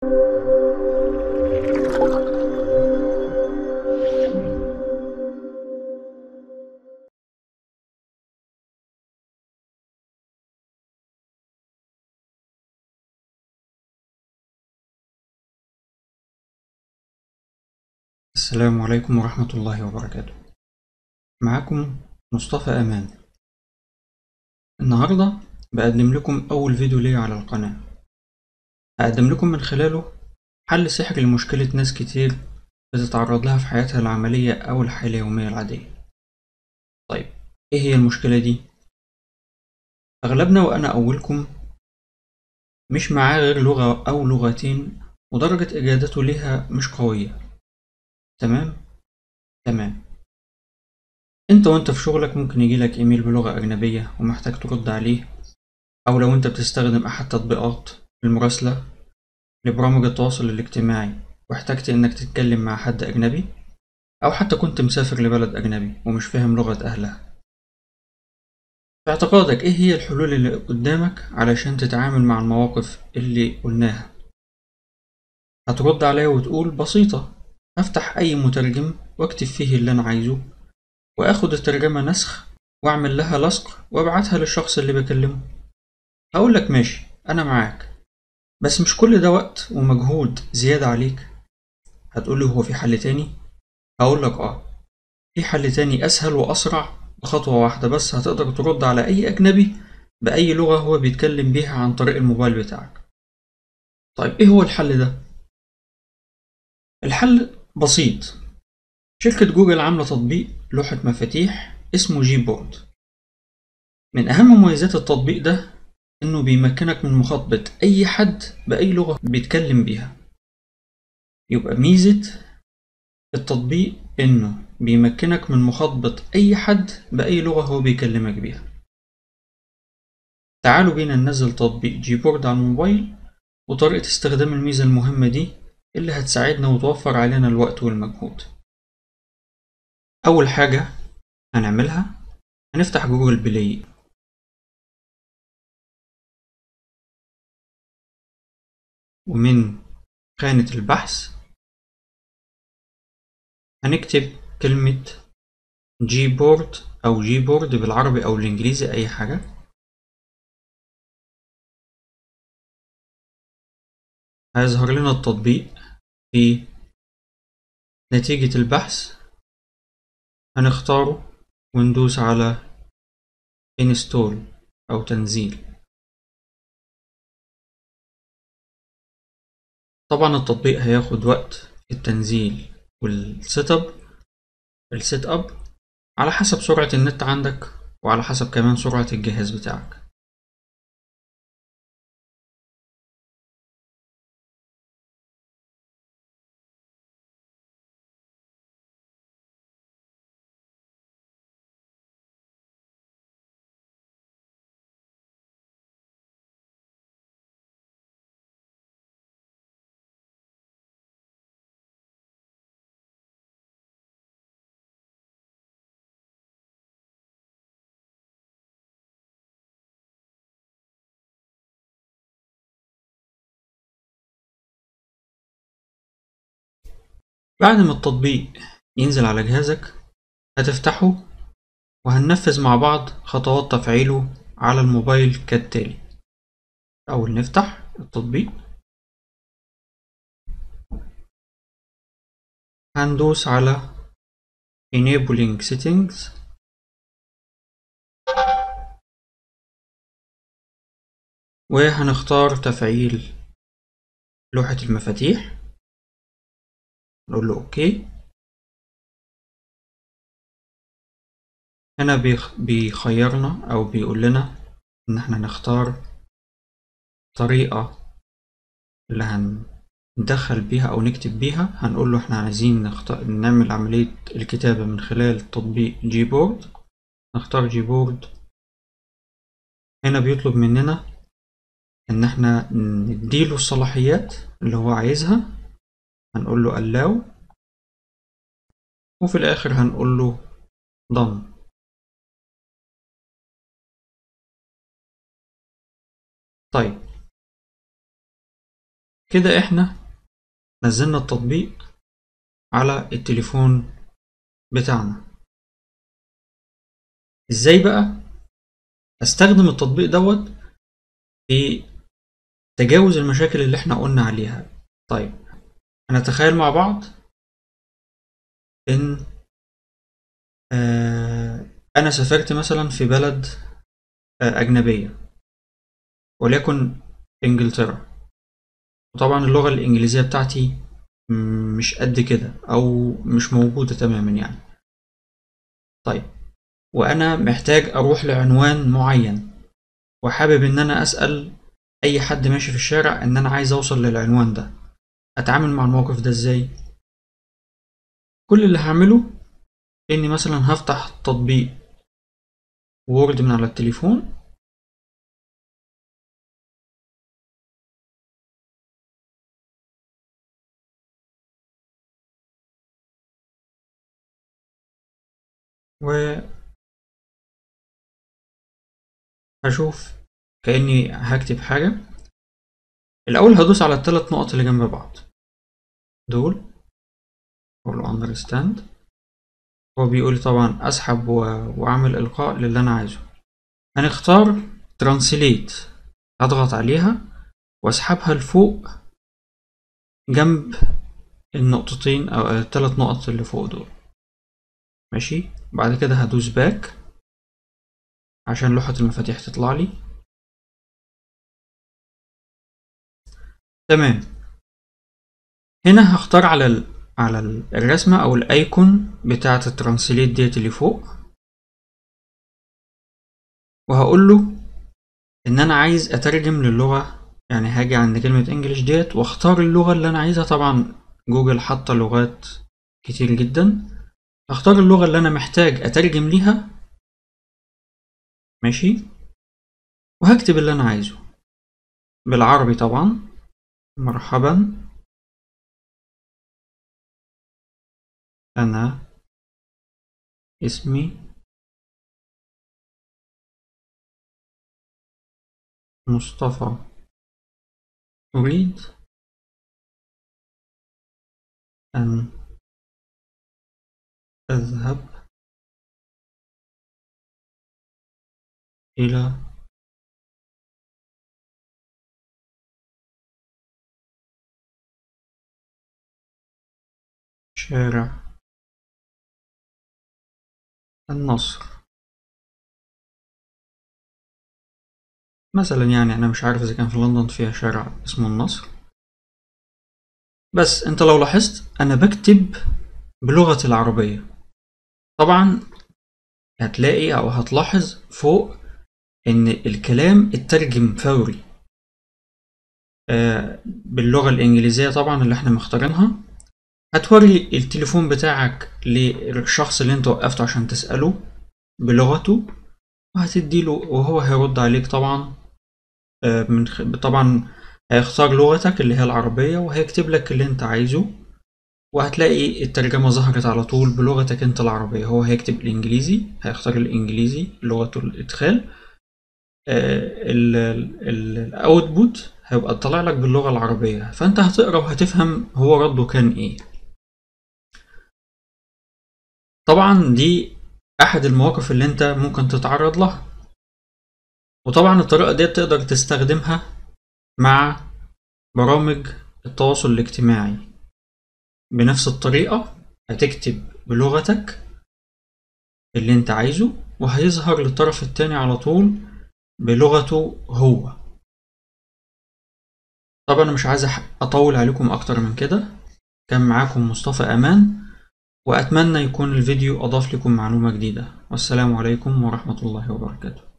السلام عليكم ورحمة الله وبركاته معكم مصطفى أمان النهاردة بقدم لكم أول فيديو ليا على القناة هقدم لكم من خلاله حل سحري لمشكلة ناس كتير بتتعرض لها في حياتها العملية أو الحياة اليومية العادية طيب إيه هي المشكلة دي؟ أغلبنا وأنا أولكم مش معاه غير لغة أو لغتين ودرجة إجادته ليها مش قوية تمام تمام انت وانت في شغلك ممكن يجيلك ايميل بلغة اجنبية ومحتاج ترد عليه او لو انت بتستخدم احد تطبيقات المراسلة لبرامج التواصل الاجتماعي واحتجت انك تتكلم مع حد اجنبي او حتى كنت مسافر لبلد اجنبي ومش فاهم لغة اهلها في اعتقادك ايه هي الحلول اللي قدامك علشان تتعامل مع المواقف اللي قلناها هترد عليا وتقول بسيطة أفتح أي مترجم وأكتب فيه اللي أنا عايزه وآخد الترجمة نسخ وأعمل لها لصق وأبعتها للشخص اللي بكلمه هقولك ماشي أنا معاك بس مش كل ده وقت ومجهود زيادة عليك هتقولي هو في حل تاني هقولك آه في حل تاني أسهل وأسرع بخطوة واحدة بس هتقدر ترد على أي أجنبي بأي لغة هو بيتكلم بيها عن طريق الموبايل بتاعك طيب إيه هو الحل ده؟ الحل بسيط شركة جوجل عاملة تطبيق لوحة مفاتيح اسمه جي بورد من أهم مميزات التطبيق ده إنه بيمكنك من مخاطبة أي حد بأي لغة بيتكلم بيها يبقى ميزة التطبيق إنه بيمكنك من مخاطبة أي حد بأي لغة هو بيكلمك بيها تعالوا بينا ننزل تطبيق جي بورد على الموبايل وطريقة استخدام الميزة المهمة دي اللي هتساعدنا وتوفر علينا الوقت والمجهود أول حاجة هنعملها هنفتح جوجل بلاي ومن خانة البحث هنكتب كلمة جي بورد أو جي بورد بالعربي أو الإنجليزي أي حاجة هيظهر لنا التطبيق في نتيجة البحث هنختاره وندوس على install أو تنزيل طبعا التطبيق هياخد وقت في التنزيل والسيت اب السيت اب على حسب سرعة النت عندك وعلى حسب كمان سرعة الجهاز بتاعك بعد ما التطبيق ينزل على جهازك هتفتحه وهننفذ مع بعض خطوات تفعيله على الموبايل كالتالي أول نفتح التطبيق هندوس على enabling settings وهنختار تفعيل لوحة المفاتيح نقول له اوكي هنا بيخيرنا او بيقول لنا ان احنا نختار طريقة اللي هندخل بيها او نكتب بيها هنقول له احنا عايزين نختار نعمل عملية الكتابة من خلال تطبيق جيبورد نختار جيبورد هنا بيطلب مننا ان احنا نديله الصلاحيات اللي هو عايزها هنقول له allow وفي الآخر هنقول له done طيب كده احنا نزلنا التطبيق على التليفون بتاعنا ازاي بقى استخدم التطبيق دوت في تجاوز المشاكل اللي احنا قلنا عليها طيب هنتخيل مع بعض ان آه انا سافرت مثلا في بلد آه اجنبيه وليكن انجلترا وطبعا اللغه الانجليزيه بتاعتي مش قد كده او مش موجوده تماما يعني طيب وانا محتاج اروح لعنوان معين وحابب ان انا اسال اي حد ماشي في الشارع ان انا عايز اوصل للعنوان ده اتعامل مع الموقف ده ازاي كل اللي هعمله اني مثلا هفتح تطبيق وورد من على التليفون و هشوف كأني هكتب حاجة الأول هدوس على الثلاث نقط اللي جنب بعض دول أقول له understand هو بيقول طبعا أسحب وأعمل إلقاء للي أنا عايزه هنختار translate أضغط عليها وأسحبها لفوق جنب النقطتين أو الثلاث نقط اللي فوق دول ماشي بعد كده هدوس باك عشان لوحة المفاتيح تطلع لي تمام هنا هختار على ال... على الرسمة أو الأيكون بتاعة الترانسليت ديت اللي فوق وهقول له إن أنا عايز أترجم للغة يعني هاجي عند كلمة انجلش ديت واختار اللغة اللي أنا عايزها طبعا جوجل حاطة لغات كتير جدا اختار اللغة اللي أنا محتاج أترجم ليها ماشي وهكتب اللي أنا عايزه بالعربي طبعا مرحبا أنا اسمي مصطفى أريد أن أذهب إلى شارع النصر مثلا يعني أنا مش عارف إذا كان في لندن فيها شارع اسمه النصر بس أنت لو لاحظت أنا بكتب بلغة العربية طبعا هتلاقي أو هتلاحظ فوق إن الكلام اترجم فوري آه باللغة الإنجليزية طبعا اللي احنا مختارينها هتوري التليفون بتاعك للشخص اللي انت وقفته عشان تسأله بلغته وهتديله وهو هيرد عليك طبعا آه من خ... طبعا هيختار لغتك اللي هي العربية وهيكتب لك اللي انت عايزه وهتلاقي الترجمة ظهرت على طول بلغتك انت العربية هو هيكتب الانجليزي هيختار الانجليزي لغته الادخال الاوتبوت هيبقى طالع لك باللغة العربية فانت هتقرا وهتفهم هو رده كان ايه طبعا دي احد المواقف اللي انت ممكن تتعرض لها وطبعا الطريقة دي تقدر تستخدمها مع برامج التواصل الاجتماعي بنفس الطريقة هتكتب بلغتك اللي انت عايزه وهيظهر للطرف التاني على طول بلغته هو طبعا انا مش عايز اطول عليكم اكتر من كده كان معاكم مصطفى امان واتمنى يكون الفيديو اضاف لكم معلومة جديدة والسلام عليكم ورحمة الله وبركاته